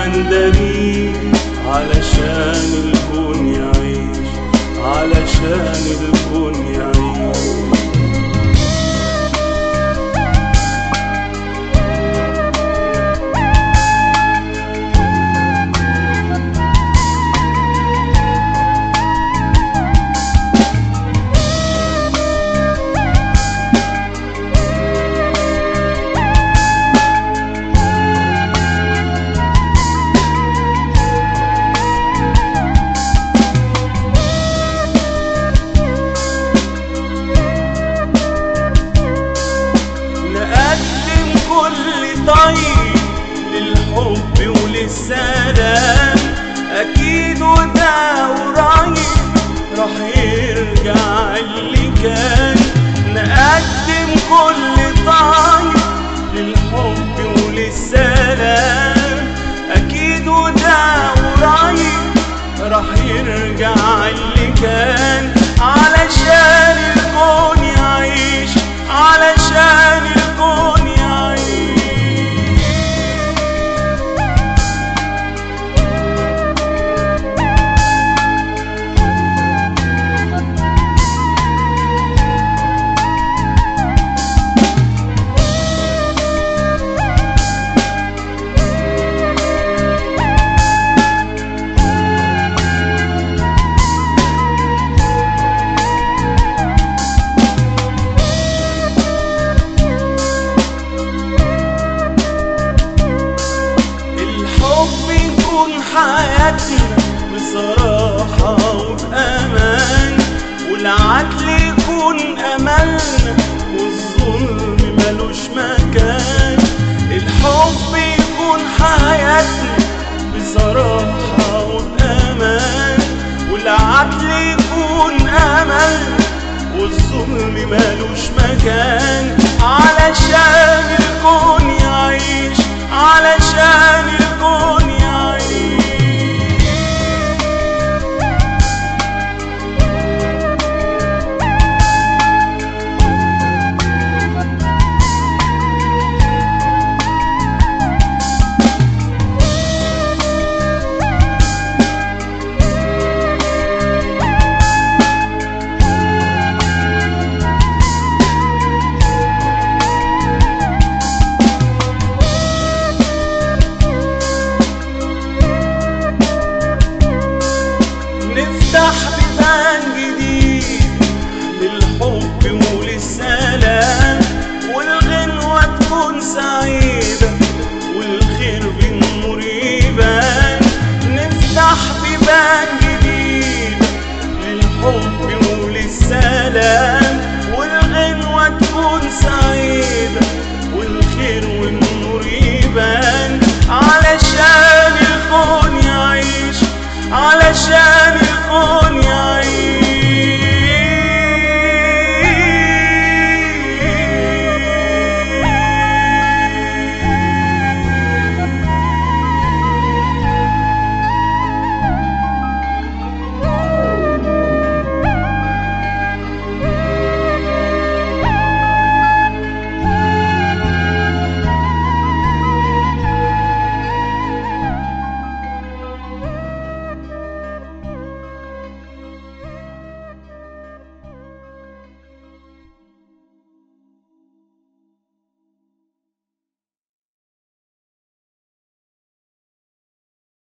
دليل علشان الكون يعيش علشان الكون يعيش نقدم كل طيب للحب وللسلام اكيد وده قريب راح يرجع اللي كان نقدم كل طيب للحب وللسلام اكيد وده قريب راح يرجع اللي كان علشان الكون يعيش علشان الكون يعيش الحب يكون حياتنا بصراحة وبأمان والعدل يكون أملنا والظلم ملوش مكان الحب يكون حياتنا بصراحة وبأمان والعدل يكون أملنا والظلم ملوش مكان علشان الكون